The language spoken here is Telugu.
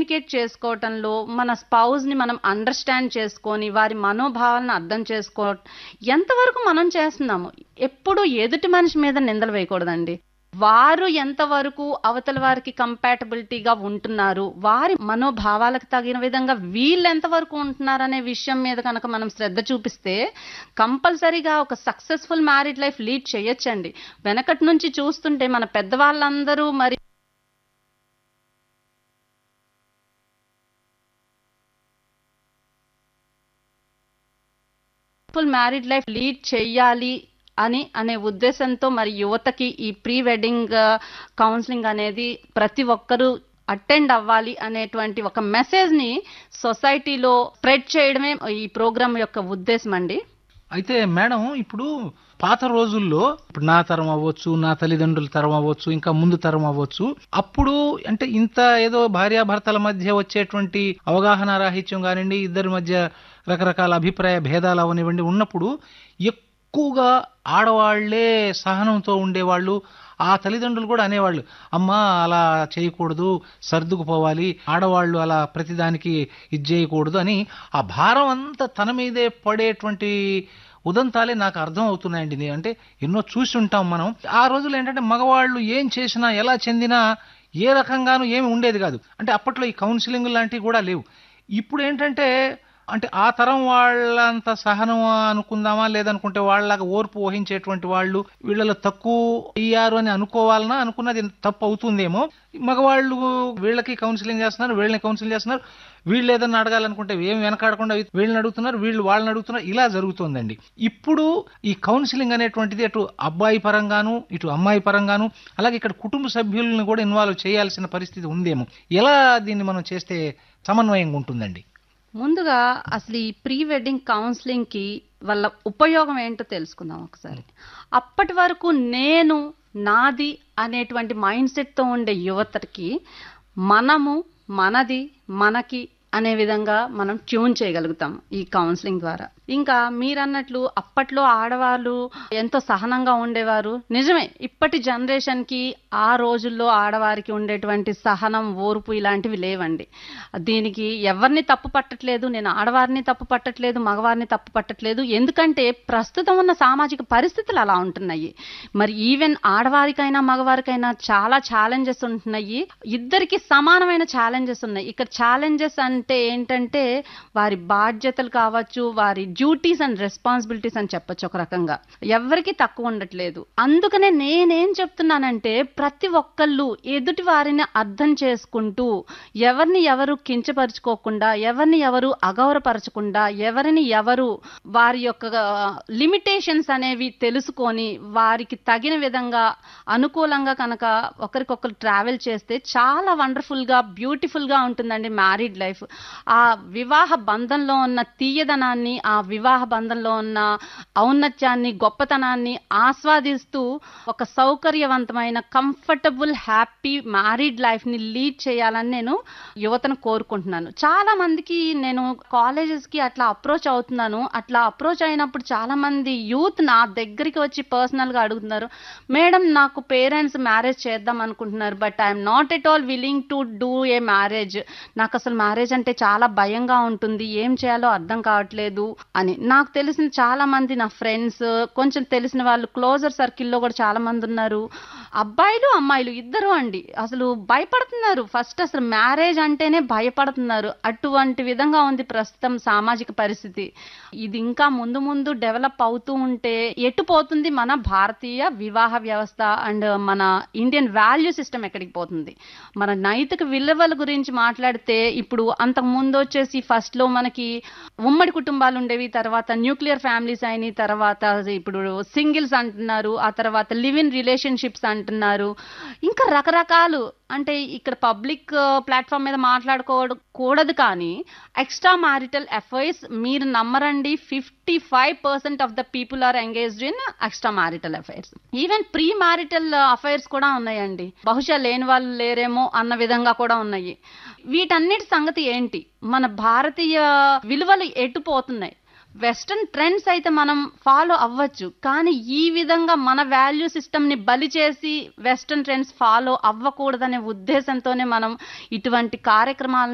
కమ్యూనికేట్ చేసుకోవటంలో మన స్పౌస్ని మనం అండర్స్టాండ్ చేసుకొని వారి మనోభావాలను అర్థం చేసుకో ఎంతవరకు మనం చేస్తున్నాము ఎప్పుడు ఎదుటి మనిషి మీద నిందలు వేయకూడదండి వారు ఎంతవరకు అవతల వారికి కంపాటబిలిటీగా ఉంటున్నారు వారి మనోభావాలకు తగిన విధంగా వీళ్ళు ఎంతవరకు ఉంటున్నారు అనే విషయం మీద కనుక మనం శ్రద్ధ చూపిస్తే కంపల్సరీగా ఒక సక్సెస్ఫుల్ మ్యారీడ్ లైఫ్ లీడ్ చేయొచ్చండి వెనకటి నుంచి చూస్తుంటే మన పెద్దవాళ్ళందరూ మరి ఫుల్ మ్యారీడ్ లైఫ్ లీడ్ చెయ్యాలి అని అనే ఉద్దేశంతో మరి యువతకి ఈ ప్రీ వెడ్డింగ్ కౌన్సిలింగ్ అనేది ప్రతి ఒక్కరూ అటెండ్ అవ్వాలి అనేటువంటి ఒక మెసేజ్ ని సొసైటీలో స్ప్రెడ్ చేయడమే ఈ ప్రోగ్రామ్ యొక్క ఉద్దేశం అండి అయితే మేడం ఇప్పుడు పాత రోజుల్లో ఇప్పుడు నా తరం అవ్వచ్చు నా తల్లిదండ్రుల తరం అవ్వచ్చు ఇంకా ముందు తరం అవ్వచ్చు అప్పుడు అంటే ఇంత ఏదో భార్యాభర్తల మధ్య వచ్చేటువంటి అవగాహన రాహిత్యం కానివ్వండి ఇద్దరి మధ్య రకరకాల అభిప్రాయ భేదాలు అవనివ్వండి ఉన్నప్పుడు ఎక్కువగా ఆడవాళ్లే సహనంతో ఉండేవాళ్ళు ఆ తల్లిదండ్రులు కూడా అనేవాళ్ళు అమ్మా అలా చేయకూడదు సర్దుకుపోవాలి ఆడవాళ్ళు అలా ప్రతిదానికి ఇది చేయకూడదు అని ఆ భారం అంతా తన మీదే పడేటువంటి ఉదంతాలే నాకు అర్థం అవుతున్నాయండి నేను అంటే ఎన్నో చూసి ఉంటాం మనం ఆ రోజులు ఏంటంటే మగవాళ్ళు ఏం చేసినా ఎలా చెందినా ఏ రకంగానూ ఏమి ఉండేది కాదు అంటే అప్పట్లో ఈ కౌన్సిలింగ్ లాంటివి కూడా లేవు ఇప్పుడు ఏంటంటే అంటే ఆ తరం వాళ్ళంత సహనం అనుకుందామా లేదనుకుంటే వాళ్ళలాగా ఓర్పు వహించేటువంటి వాళ్ళు వీళ్ళలో తక్కువ అయ్యారు అని అనుకోవాలనా అనుకున్నది తప్పు అవుతుందేమో మగవాళ్ళు వీళ్ళకి కౌన్సిలింగ్ చేస్తున్నారు వీళ్ళని కౌన్సిలింగ్ చేస్తున్నారు వీళ్ళు ఏదన్నా అడగాలనుకుంటే ఏం వెనకాడకుండా వీళ్ళని అడుగుతున్నారు వీళ్ళు వాళ్ళని అడుగుతున్నారు ఇలా జరుగుతుందండి ఇప్పుడు ఈ కౌన్సిలింగ్ అనేటువంటిది అటు అబ్బాయి పరంగాను ఇటు అమ్మాయి పరంగాను అలాగే ఇక్కడ కుటుంబ సభ్యులను కూడా ఇన్వాల్వ్ చేయాల్సిన పరిస్థితి ఉందేమో ఎలా దీన్ని మనం చేస్తే సమన్వయంగా ఉంటుందండి ముందుగా అసలు ఈ ప్రీ వెడ్డింగ్ కౌన్సిలింగ్ కి వాళ్ళ ఉపయోగం ఏంటో తెలుసుకుందాం ఒకసారి అప్పటి వరకు నేను నాది అనేటువంటి మైండ్ సెట్తో ఉండే యువతకి మనము మనది మనకి అనే విధంగా మనం ట్యూన్ చేయగలుగుతాం ఈ కౌన్సిలింగ్ ద్వారా ఇంకా మీరన్నట్లు అప్పట్లో ఆడవాళ్ళు ఎంతో సహనంగా ఉండేవారు నిజమే ఇప్పటి జనరేషన్ కి ఆ రోజుల్లో ఆడవారికి ఉండేటువంటి సహనం ఓర్పు ఇలాంటివి లేవండి దీనికి ఎవరిని తప్పు పట్టట్లేదు నేను ఆడవారిని తప్పు పట్టట్లేదు మగవారిని తప్పు పట్టట్లేదు ఎందుకంటే ప్రస్తుతం ఉన్న సామాజిక పరిస్థితులు అలా ఉంటున్నాయి మరి ఈవెన్ ఆడవారికైనా మగవారికైనా చాలా ఛాలెంజెస్ ఉంటున్నాయి ఇద్దరికి సమానమైన ఛాలెంజెస్ ఉన్నాయి ఇక్కడ ఛాలెంజెస్ అంటే ఏంటంటే వారి బాధ్యతలు కావచ్చు వారి డ్యూటీస్ అండ్ రెస్పాన్సిబిలిటీస్ అని చెప్పొచ్చు ఒక రకంగా ఎవరికి తక్కువ ఉండట్లేదు అందుకనే నేనేం చెప్తున్నానంటే ప్రతి ఒక్కళ్ళు ఎదుటి వారిని అర్థం చేసుకుంటూ ఎవరిని ఎవరు కించపరుచుకోకుండా ఎవరిని ఎవరు అగౌరపరచకుండా ఎవరిని ఎవరు వారి యొక్క లిమిటేషన్స్ అనేవి తెలుసుకొని వారికి తగిన విధంగా అనుకూలంగా కనుక ఒకరికొకరు ట్రావెల్ చేస్తే చాలా వండర్ఫుల్ గా బ్యూటిఫుల్ గా ఉంటుందండి మ్యారీడ్ లైఫ్ ఆ వివాహ బంధంలో ఉన్న తీయదనాన్ని ఆ వివాహ బంధంలో ఉన్న ఔన్నత్యాన్ని గొప్పతనాన్ని ఆస్వాదిస్తూ ఒక సౌకర్యవంతమైన కంఫర్టబుల్ హ్యాపీ మ్యారీడ్ లైఫ్ ని లీడ్ చేయాలని నేను యువతను కోరుకుంటున్నాను చాలా మందికి నేను కాలేజెస్ కి అట్లా అప్రోచ్ అవుతున్నాను అట్లా అప్రోచ్ అయినప్పుడు చాలా మంది యూత్ నా దగ్గరికి వచ్చి పర్సనల్ గా అడుగుతున్నారు మేడం నాకు పేరెంట్స్ మ్యారేజ్ చేద్దాం అనుకుంటున్నారు but I'm not at all willing to do a marriage నాకు అసలు మ్యారేజ్ అంటే చాలా భయంగా ఉంటుంది ఏం చేయాలో అర్థం కావట్లేదు అని నాకు తెలిసిన చాలా మంది నా ఫ్రెండ్స్ కొంచెం తెలిసిన వాళ్ళు క్లోజర్ సర్కిల్లో కూడా చాలా మంది ఉన్నారు అబ్బాయిలు అమ్మాయిలు ఇద్దరు అండి అసలు భయపడుతున్నారు ఫస్ట్ అసలు మ్యారేజ్ అంటేనే భయపడుతున్నారు అటువంటి విధంగా ఉంది ప్రస్తుతం సామాజిక పరిస్థితి ఇది ఇంకా ముందు ముందు డెవలప్ అవుతూ ఉంటే ఎటు పోతుంది మన భారతీయ వివాహ వ్యవస్థ అండ్ మన ఇండియన్ వాల్యూ సిస్టమ్ ఎక్కడికి పోతుంది మన నైతిక విలువల గురించి మాట్లాడితే ఇప్పుడు అంతకు ముందు వచ్చేసి ఫస్ట్ లో మనకి ఉమ్మడి కుటుంబాలు ఉండేవి తర్వాత న్యూక్లియర్ ఫ్యామిలీస్ అయినాయి తర్వాత ఇప్పుడు సింగిల్స్ అంటున్నారు ఆ తర్వాత లివ్ ఇన్ రిలేషన్షిప్స్ అంటున్నారు ఇంకా రకరకాలు అంటే ఇక్కడ పబ్లిక్ ప్లాట్ఫామ్ మీద మాట్లాడుకోకూడదు కానీ ఎక్స్ట్రా మ్యారిటల్ అఫైర్స్ మీరు నమ్మరండి fifty five percent of the people are engaged in extra marital affairs even pre marital affairs కూడా ఉన్నాయండి బహుశా లేని వాళ్ళు లేరేమో అన్న విధంగా కూడా ఉన్నాయి వీటన్నిటి సంగతి ఏంటి మన భారతీయ విలువలు ఎటుపోతున్నాయి వెస్టర్న్ ట్రెండ్స్ అయితే మనం ఫాలో అవ్వచ్చు కానీ ఈ విధంగా మన వాల్యూ సిస్టమ్ ని బలి చేసి వెస్టర్న్ ట్రెండ్స్ ఫాలో అవ్వకూడదనే ఉద్దేశంతోనే మనం ఇటువంటి కార్యక్రమాలను